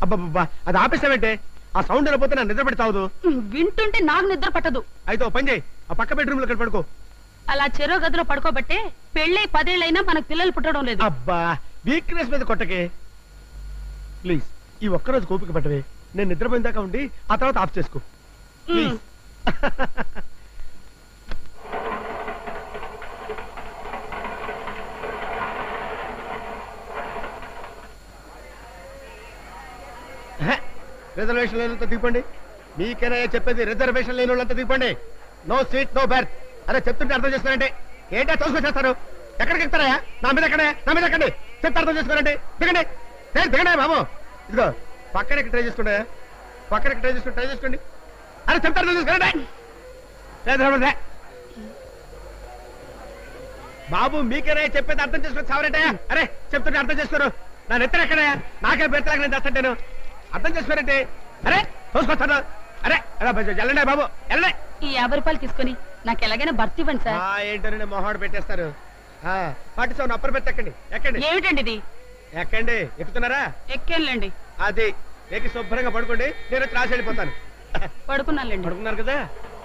అబ్బబ్బా అది ఆపేసావంటే ఆ సౌండ్ వెళ్ళిపోతే నా నిద్ర పెడతావు ఉమ్, వింటుంటే నాకు నిద్ర పట్టదు అయితే ఓ పని చేయి ఆ పక్క బెడ్రూమ్ లో ఇక్కడ పడుకో అలా చెరో గదిలో పడుకోబట్టే పెళ్ళై పదేళ్ళైనా మనకు పిల్లలు పుట్టడం లేదు అబ్బా వీక్నెస్ మీద కొట్టకే ప్లీజ్ ఈ ఒక్కరోజు కోపిక పట్టవే నేను నిద్రపోయిన దాకా ఉండి ఆ తర్వాత ఆఫ్ చేసుకో ప్లీజ్ ఉమ్, రిజర్వేషన్ లేనంత దిగిపోండి మీకైనా చెప్పేది రిజర్వేషన్ లేని వాళ్ళంతా దిగిపోండి నో సీట్ నో బెర్త్ అరే చెప్తుంటే అర్థం చేసుకోరండి ఏంటో తోసుకొచ్చేస్తారు ఎక్కడికి ఎక్కుతారా నా మీద ఎక్కడే నా మీద ఎక్కండి చెప్తే అర్థం చేసుకోరండి దిగండి ఏ, దిగండి బాబు ఇదిగో పక్కన ట్రై చేసుకోండి పక్కన ట్రై చేసుకోండి ట్రై చేసుకోండి అరే చెప్తే అర్థం చేసుకోరండి లేదు, లేదు, లేదు. బాబు మీకేనా చెప్పేది అర్థం చేసుకుని చావరంటే అరే చెప్తుంటే అర్థం చేసుకోరు నా నెత్తర ఎక్కడే నాకే బెత్తలాగా నేను చేస్తాను అర్థం చేసుకోరంటే అరే చూసుకొస్తాను అరే అలా బ- వెళ్ళండి బాబు వెళ్ళండి ఈ యాభై రూపాయలు తీసుకొని నాకు ఎలాగైనా భర్తీ ఇవ్వండి సార్ ఆ, ఏంటోనండి మొహాడు పెట్టేస్తారు పాటి సౌండ్ అప్పర్ పెట్టి ఎక్కండి ఎక్కండి ఏమిటండి ఇది ఎక్కండి ఎక్కుతున్నారా ఎక్కేళ్ళండి అది ఎక్కి శుభ్రంగా పడుకోండి నేను వచ్చి రాసి వెళ్ళిపోతాను పడుకున్నానులేండి పడుకున్నారు కదా